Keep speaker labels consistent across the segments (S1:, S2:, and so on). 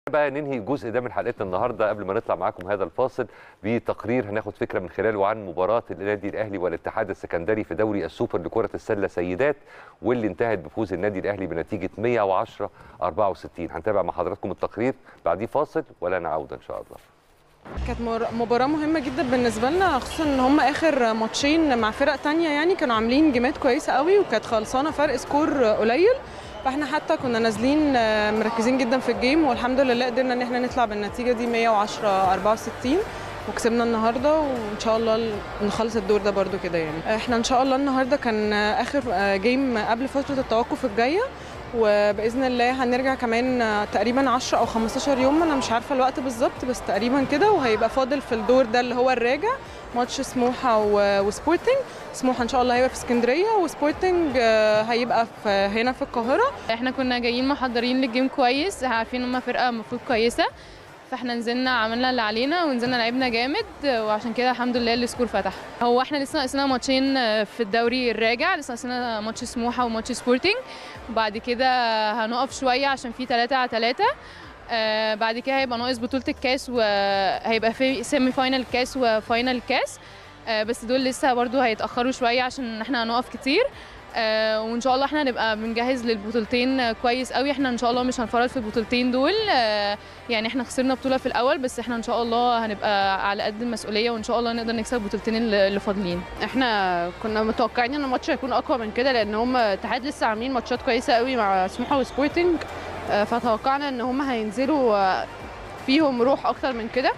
S1: بقى ننهي الجزء ده من حلقتنا النهارده قبل ما نطلع معاكم هذا الفاصل بتقرير هناخد فكره من خلاله عن مباراه النادي الاهلي والاتحاد السكندري في دوري السوبر لكره السله سيدات واللي انتهت بفوز النادي الاهلي بنتيجه 110 64 هنتابع مع حضراتكم التقرير بعديه فاصل ولا نعود ان شاء الله
S2: كانت مر- مباراة مهمة جدا بالنسبة لنا خصوصا ان هم اخر ماتشين مع فرق تانية يعني كانوا عاملين جيمات كويسة قوي وكانت خلصانة فرق سكور قليل فاحنا حتى كنا نازلين آه، مركزين جدا في الجيم والحمد لله قدرنا ان احنا نطلع بالنتيجة دي 110 64 وكسبنا النهارده وان شاء الله نخلص الدور ده برده كده يعني احنا ان شاء الله النهارده كان آه، اخر آه، جيم قبل فترة التوقف الجاية وباذن الله هنرجع كمان آه، تقريبا 10 او 15 يوم انا مش عارفه الوقت بالظبط بس تقريبا كده وهيبقى فاضل في الدور ده اللي هو الراجع ماتش سموحه و- وسبورتنج سموحه ان شاء الله هيبقى في اسكندريه وسبورتنج آه، هيبقى في هنا في القاهره
S3: احنا كنا جايين محضرين للجيم كويس عارفين ان هم فرقه المفروض كويسه فاحنا نزلنا عملنا اللي علينا ونزلنا لعبنا جامد وعشان كده الحمد لله السكور فتح هو احنا لسه ناقصنا ماتشين في الدوري الراجع لسه ناقصنا ماتش سموحه وماتش سبورتنج وبعد كده هنقف شويه عشان في 3 على 3 آه بعد كده هيبقى ناقص بطوله الكاس وهيبقى في سيمي فاينل كاس وفاينل كاس آه بس دول لسه برضو هيتاخروا شويه عشان احنا هنقف كتير آه وان شاء الله احنا نبقى بنجهز للبطولتين آه، كويس قوي احنا ان شاء الله مش هنفرط في البطولتين دول آه يعني احنا خسرنا بطوله في الاول بس احنا ان شاء الله هنبقى على قد المسؤوليه وان شاء الله نقدر نكسب البطولتين اللي اللي فاضلين
S4: احنا كنا متوقعين ان الماتش هيكون اقوى من كده لان هم الاتحاد لسه عاملين ماتشات كويسه قوي مع سموحه وسبورتنج آه، فتوقعنا ان هم هينزلوا آه، فيهم روح اكتر من كده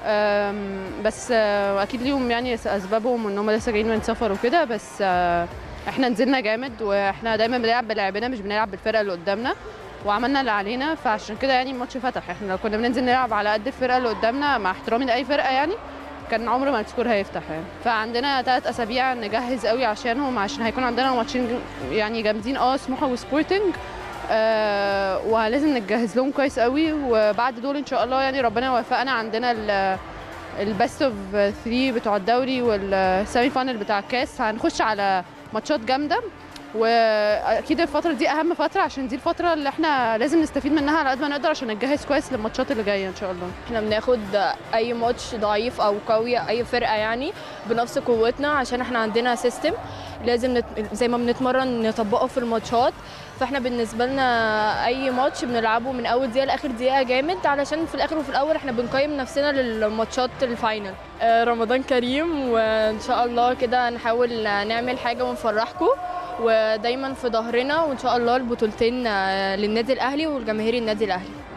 S4: آم، بس آه، اكيد ليهم يعني اسبابهم ان هم لسه جايين من سفر وكده بس آه، احنا نزلنا جامد واحنا دايما بنلعب بلعبنا مش بنلعب بالفرقه اللي قدامنا وعملنا اللي علينا فعشان كده يعني الماتش فتح احنا لو كنا بننزل نلعب على قد الفرقه اللي قدامنا مع احترامي لاي فرقه يعني كان عمر ما السكور هيفتح يعني فعندنا ثلاث اسابيع نجهز قوي عشانهم عشان هيكون عندنا ماتشين يعني جامدين اه سموحه وسبورتنج آه ولازم نجهز لهم كويس قوي وبعد دول ان شاء الله يعني ربنا يوفقنا عندنا ال البيست اوف 3 بتوع الدوري والسيمي فاينل بتاع الكاس هنخش على ماتشات جامده واكيد الفتره دي اهم فتره عشان دي الفتره اللي احنا لازم نستفيد منها على قد ما نقدر عشان نتجهز كويس للماتشات اللي جايه ان شاء الله
S5: احنا بناخد اي ماتش ضعيف او قوي اي فرقه يعني بنفس قوتنا عشان احنا عندنا سيستم لازم نت... زي ما بنتمرن نطبقه في الماتشات فاحنا بالنسبه لنا اي ماتش بنلعبه من اول دقيقه لاخر دقيقه جامد علشان في الاخر وفي الاول احنا بنقيم نفسنا للماتشات الفاينل آه، رمضان كريم وان شاء الله كده نحاول نعمل حاجه ونفرحكم ودايما في ظهرنا وان شاء الله البطولتين آه، للنادي الاهلي والجماهير النادي الاهلي